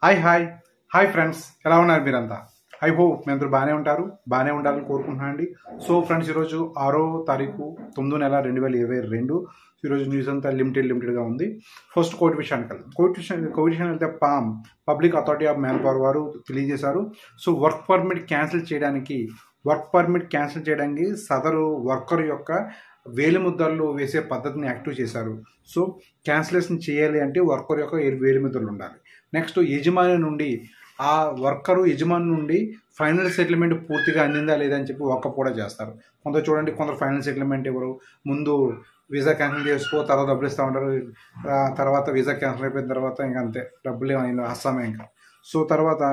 hi hi hi friends ఎలా ఉన్నారు మీరంతా ఐ హోప్ మీ అందరూ బాగానే ఉంటారు బాగానే ఉండాలని కోరుకుంటున్నాను అండి సో ఫ్రెండ్స్ ఈరోజు ఆరో తారీఖు తొమ్మిదో నెల రెండు వేల ఇరవై రెండు ఈరోజు న్యూస్ అంతా లిమిటెడ్ లిమిటెడ్గా ఉంది ఫస్ట్ కోవిడ్ విషయానికి వెళ్దాం కోవిడ్ విషయం కోవిడ్ విషయానికి వెళ్తే PAM public authority of manpower వారు తెలియజేశారు సో వర్క్ పర్మిట్ క్యాన్సిల్ చేయడానికి వర్క్ పర్మిట్ క్యాన్సిల్ చేయడానికి సదరు వర్కర్ యొక్క వేలిముద్రలు వేసే పద్ధతిని యాక్టివ్ చేశారు సో క్యాన్సిలేషన్ చేయాలి అంటే వర్కర్ యొక్క వేలిముద్రలు ఉండాలి నెక్స్ట్ యజమాని నుండి ఆ వర్కరు యజమాని నుండి ఫైనల్ సెటిల్మెంట్ పూర్తిగా అందిందా లేదా అని చెప్పి వర్కప్ కూడా చేస్తారు కొందరు చూడండి కొందరు ఫైనల్ సెటిల్మెంట్ ఎవరు ముందు వీసా క్యాన్సిల్ చేసుకో తర్వాత డబ్బులు ఇస్తూ ఉంటారు ఆ తర్వాత వీసా క్యాన్సిల్ అయిపోయిన తర్వాత ఇంకా అంతే డబ్బులు ఏమైనా అస్సామే ఇంకా సో తర్వాత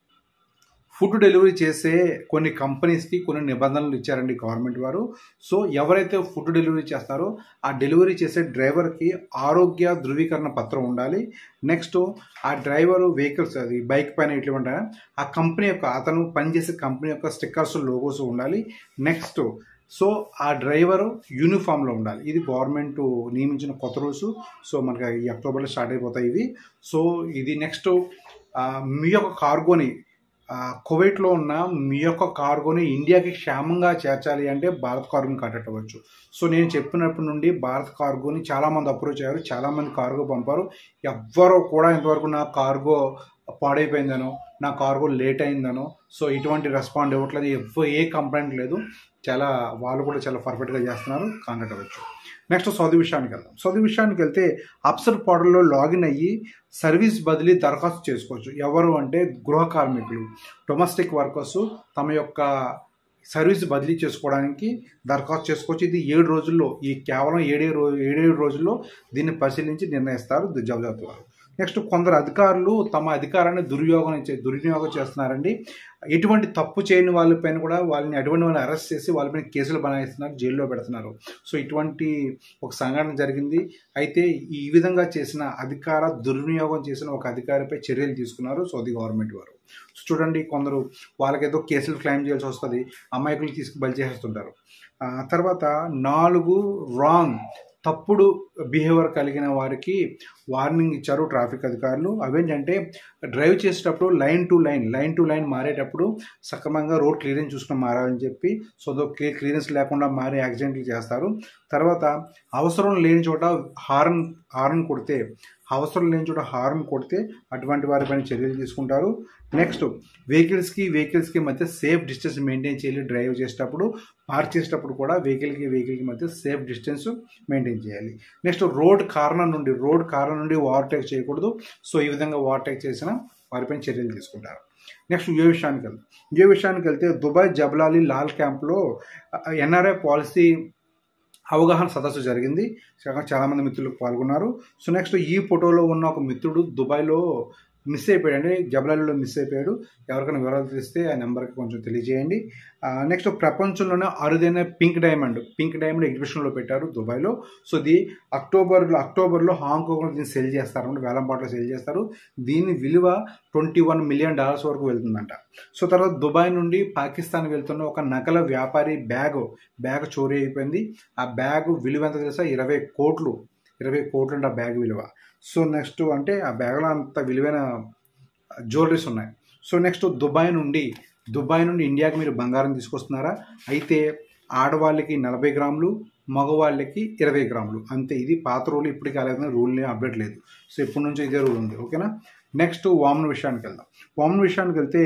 ఫుడ్ డెలివరీ చేసే కొన్ని కంపెనీస్కి కొన్ని నిబంధనలు ఇచ్చారండి గవర్నమెంట్ వారు సో ఎవరైతే ఫుడ్ డెలివరీ చేస్తారో ఆ డెలివరీ చేసే డ్రైవర్కి ఆరోగ్య ధృవీకరణ పత్రం ఉండాలి నెక్స్ట్ ఆ డ్రైవరు వెహికల్స్ అది బైక్ పైన ఇట్లా ఉంటాయి ఆ కంపెనీ యొక్క అతను పనిచేసే కంపెనీ యొక్క స్టిక్కర్స్ లోగోస్ ఉండాలి నెక్స్ట్ సో ఆ డ్రైవరు యూనిఫామ్లో ఉండాలి ఇది గవర్నమెంట్ నియమించిన కొత్త రూల్స్ సో మనకి ఈ అక్టోబర్లో స్టార్ట్ అయిపోతాయి ఇవి సో ఇది నెక్స్ట్ మీ యొక్క కార్గోని కువైట్లో ఉన్న మీ యొక్క కార్గోని ఇండియాకి క్షేమంగా చేర్చాలి అంటే భారత్ కార్గోని కాంటాక్ట్ అవ్వచ్చు సో నేను చెప్పినప్పటి నుండి భారత్ కార్గోని చాలామంది అప్రోచ్ అయ్యారు చాలామంది కార్గో పంపారు ఎవ్వరూ కూడా ఇంతవరకు నా కార్గో పాడైపోయిందనో నా కార్గో లేట్ అయిందనో సో ఇటువంటి రెస్పాండ్ ఇవ్వట్లేదు ఎవ్వ ఏ కంప్లైంట్ లేదు చాలా వాళ్ళు కూడా చాలా పర్ఫెక్ట్గా చేస్తున్నారు కాంటాక్ట్ అవ్వచ్చు నెక్స్ట్ సౌదీ విషయానికి వెళ్దాం సౌదీ విషయానికి వెళ్తే అప్సర్ పోర్టల్లో లాగిన్ అయ్యి సర్వీస్ బదిలీ దరఖాస్తు చేసుకోవచ్చు ఎవరు అంటే గృహ కార్మికులు డొమెస్టిక్ వర్కర్స్ తమ యొక్క సర్వీస్ బదిలీ చేసుకోవడానికి దరఖాస్తు చేసుకోవచ్చు ఇది ఏడు రోజుల్లో ఈ కేవలం ఏడే రోజు ఏడేడు రోజుల్లో దీన్ని పరిశీలించి నిర్ణయిస్తారు జవజాత్ వారు నెక్స్ట్ కొందరు అధికారులు తమ అధికారాన్ని దుర్యోగం దుర్వినియోగం చేస్తున్నారండి ఎటువంటి తప్పు చేయని వాళ్ళపైన కూడా వాళ్ళని అటువంటి వాళ్ళని అరెస్ట్ చేసి వాళ్ళపైన కేసులు బనాయిస్తున్నారు జైల్లో పెడుతున్నారు సో ఇటువంటి ఒక సంఘటన జరిగింది అయితే ఈ విధంగా చేసిన అధికార దుర్వినియోగం చేసిన ఒక అధికారిపై చర్యలు తీసుకున్నారు సౌదీ గవర్నమెంట్ వారు చూడండి కొందరు వాళ్ళకేదో కేసులు క్లెయిమ్ చేయాల్సి వస్తుంది అమాయకులు తీసుకు బలి చేసేస్తుంటారు తర్వాత నాలుగు రాంగ్ తప్పుడు బిహేవియర్ కలిగిన వారికి వార్నింగ్ ఇచ్చారు ట్రాఫిక్ అధికారులు అవేంటంటే డ్రైవ్ చేసేటప్పుడు line to line line to line మారేటప్పుడు సక్రమంగా రోడ్ క్లియరెన్స్ చూసుకుని మారాలని చెప్పి సో క్లియరెన్స్ లేకుండా మారే యాక్సిడెంట్లు చేస్తారు తర్వాత అవసరం లేని చోట హార్న్ హార్న్ కొడితే అవసరం లేని చోట హార్న్ కొడితే అటువంటి వారిపైన చర్యలు తీసుకుంటారు నెక్స్ట్ వెహికల్స్కి వెహికల్స్కి మధ్య సేఫ్ డిస్టెన్స్ మెయింటైన్ చేయాలి డ్రైవ్ చేసేటప్పుడు పార్క్ చేసేటప్పుడు కూడా వెహికల్కి వెహికల్కి మధ్య సేఫ్ డిస్టెన్స్ మెయింటైన్ చేయాలి నెక్స్ట్ రోడ్ కారణం నుండి రోడ్ కారణం నుండి ఓవర్టేక్ చేయకూడదు సో ఈ విధంగా ఓవర్టేక్ చేసిన వారిపైన చర్యలు తీసుకుంటారు నెక్స్ట్ ఏ విషయానికి వెళ్తాం ఏ విషయానికి వెళ్తే దుబాయ్ జబలాలి లాల్ క్యాంప్లో ఎన్ఆర్ఐ పాలసీ అవగాహన సదస్సు జరిగింది చాలామంది మిత్రులు పాల్గొన్నారు సో నెక్స్ట్ ఈ ఫోటోలో ఉన్న ఒక మిత్రుడు దుబాయ్లో మిస్ అయిపోయాడు అంటే జబలాలీలో మిస్ అయిపోయాడు ఎవరికైనా వివరాలు తెలిస్తే ఆ నెంబర్కి కొంచెం తెలియజేయండి నెక్స్ట్ ప్రపంచంలోనే అరుదైన పింక్ డైమండ్ పింక్ డైమండ్ ఎగ్జిబిషన్లో పెట్టారు దుబాయ్లో సో ఇది అక్టోబర్లో అక్టోబర్లో హాంకాంగ్లో దీన్ని సెల్ చేస్తారు అంటే వేలంపాట్లో సెల్ చేస్తారు దీని విలువ ట్వంటీ వన్ మిలియన్ డాలర్స్ వరకు వెళ్తుందంట సో తర్వాత దుబాయ్ నుండి పాకిస్తాన్ వెళ్తున్న ఒక నకల వ్యాపారి బ్యాగ్ బ్యాగ్ చోరీ అయిపోయింది ఆ బ్యాగ్ విలువ ఎంత తెలుసా ఇరవై కోట్లు ఇరవై కోట్లు అంటే ఆ బ్యాగ్ విలువ సో నెక్స్ట్ అంటే ఆ బ్యాగ్లో అంత విలువైన జ్యువెలరీస్ ఉన్నాయి సో నెక్స్ట్ దుబాయ్ నుండి దుబాయ్ నుండి ఇండియాకి మీరు బంగారం తీసుకొస్తున్నారా అయితే ఆడవాళ్ళకి నలభై గ్రాములు మగవాళ్ళకి ఇరవై గ్రాములు అంతే ఇది పాత రూల్ ఇప్పటికీ కాలేదు రూల్ని అప్డేట్ లేదు సో ఎప్పటి నుంచో ఇదే రూల్ ఉంది ఓకేనా నెక్స్ట్ వామన్ విషయానికి వెళ్దాం వామన్ విషయానికి వెళ్తే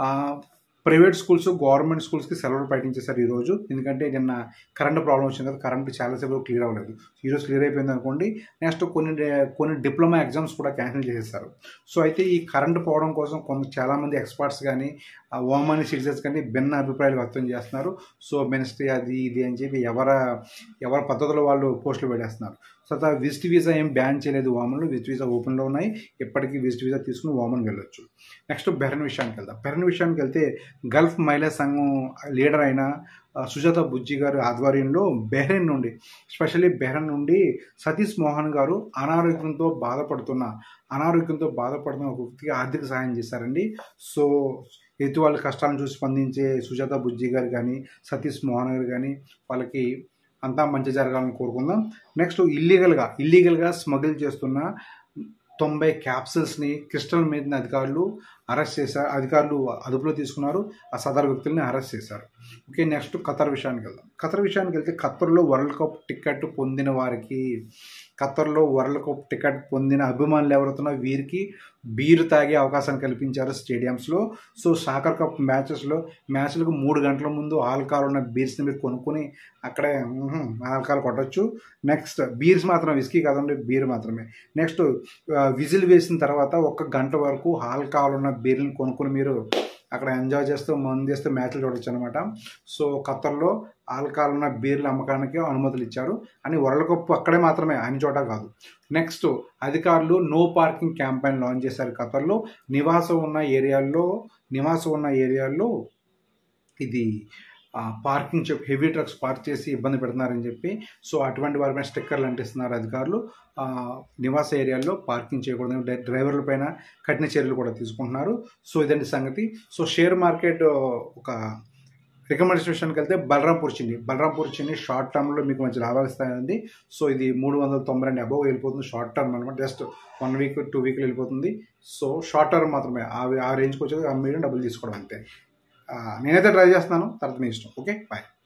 ప్రైవేట్ స్కూల్స్ గవర్నమెంట్ స్కూల్స్కి సెలవులు ప్రకటించేశారు ఈరోజు ఎందుకంటే నిన్న కరెంట్ ప్రాబ్లం వచ్చింది కదా కరెంట్ చాలాసేపు క్లియర్ అవ్వలేదు ఈరోజు క్లియర్ అయిపోయింది అనుకోండి నెక్స్ట్ కొన్ని కొన్ని డిప్లొమా ఎగ్జామ్స్ కూడా క్యాన్సిల్ చేసేస్తారు సో అయితే ఈ కరెంట్ పోవడం కోసం కొంత చాలామంది ఎక్స్పర్ట్స్ కానీ ఓమాని సిటిజన్స్ కానీ భిన్న అభిప్రాయాలు వ్యక్తం చేస్తున్నారు సో మినిస్ట్రీ అది ఇది అని చెప్పి ఎవర ఎవరి పద్ధతిలో వాళ్ళు పోస్టులు పెట్టేస్తున్నారు సో తర్వాత విజిట్ వీసా ఏం బ్యాన్ చేయలేదు వామన్లు విజిట్ వీసా ఓపెన్లో ఉన్నాయి ఎప్పటికీ విజిట్ వీసా తీసుకుని వామన్ వెళ్ళొచ్చు నెక్స్ట్ బెహ్రన్ విషయానికి వెళ్దాం బెహ్రన్ విషయానికి వెళ్తే గల్ఫ్ మహిళా సంఘం లీడర్ అయిన సుజాత బుజ్జి గారి ఆధ్వర్యంలో బెహ్రెన్ నుండి స్పెషల్లీ బెహ్రెన్ నుండి సతీష్ మోహన్ గారు అనారోగ్యంతో బాధపడుతున్న అనారోగ్యంతో బాధపడుతున్న ఒక వ్యక్తికి ఆర్థిక సహాయం చేశారండి సో ఎదుటి వాళ్ళ కష్టాలను చూసి స్పందించే సుజాత బుజ్జి గారు కానీ సతీష్ మోహన్ గారు కానీ వాళ్ళకి అంతా మంచి జరగాలని కోరుకుందాం నెక్స్ట్ ఇల్లీగల్గా ఇల్లీగల్గా స్మగిల్ చేస్తున్న తొంభై క్యాప్సిల్స్ని క్రిస్టల్ మీద అధికారులు అరెస్ట్ చేశారు అధికారులు అదుపులో తీసుకున్నారు ఆ సదరు వ్యక్తుల్ని అరెస్ట్ చేశారు ఓకే నెక్స్ట్ ఖతర్ విషయానికి వెళ్దాం ఖతర్ విషయానికి వెళ్తే ఖతర్లో వరల్డ్ కప్ టికెట్ పొందిన వారికి ఖతర్లో వరల్డ్ కప్ టికెట్ పొందిన అభిమానులు ఎవరుతున్నా వీరికి బీరు తాగే అవకాశం కల్పించారు స్టేడియంస్లో సో సాకర్ కప్ మ్యాచెస్లో మ్యాచ్లకు మూడు గంటల ముందు ఆల్కహాల్ ఉన్న బీర్స్ని మీరు కొనుక్కొని అక్కడే మ్హూ, ఆల్కహాల్ కొట్టచ్చు నెక్స్ట్ బీర్స్ మాత్రం విస్కీ కాదండి బీర్ మాత్రమే నెక్స్ట్ విజిల్ వేసిన తర్వాత ఒక గంట వరకు ఆల్కహాల్ ఉన్న బీర్ని కొనుక్కొని మీరు అక్కడ ఎంజాయ్ చేస్తూ మందు చేస్తూ మ్యాచ్లు చూడొచ్చు అనమాట సో ఖత్తర్లో ఆల్కహాల్ ఉన్న బీర్ల అమ్మకానికి అనుమతులు ఇచ్చారు అని వరల్డ్ కప్ అక్కడే మాత్రమే అన్ని చోట కాదు నెక్స్ట్ అధికారులు నో పార్కింగ్ క్యాంపెయిన్ లాంచ్ చేశారు ఖతర్లో నివాసం ఉన్న ఏరియాల్లో నివాసం ఉన్న ఏరియాల్లో ఇది ఆ, పార్కింగ్ చెప్పి హెవీ ట్రక్స్ పార్క్ చేసి ఇబ్బంది పెడుతున్నారని చెప్పి సో అటువంటి వారి మీద స్టిక్కర్లు అంటిస్తున్నారు అధికారులు ఆ, నివాస ఏరియాల్లో పార్కింగ్ చేయకూడదు డ్రై- డ్రైవర్ల పైన కఠిన చర్యలు కూడా తీసుకుంటున్నారు సో ఇదండి సంగతి సో షేర్ మార్కెట్ ఒక రికమెండేషన్ విషయానికి వెళ్తే బలరాంపూర్ చిన్ని బలరాంపూర్ చిన్ని షార్ట్ టర్మ్లో మీకు మంచి లాభాలు ఇస్తాయండి సో ఇది మూడు వందల తొంభై రెండు అబవ్ వెళ్ళిపోతుంది షార్ట్ టర్మ్ అనమాట జస్ట్ వన్ వీక్ టూ వీక్లు వెళ్ళిపోతుంది సో షార్ట్ టర్మ్ మాత్రమే ఆ ఆ రేంజ్కి వచ్చేది అమ్మేయడం డబ్బులు తీసుకోవడం అంతే ఆ, నేనైతే ట్రై చేస్తున్నాను తర్వాత మీ ఇష్టం ఓకే బాయ్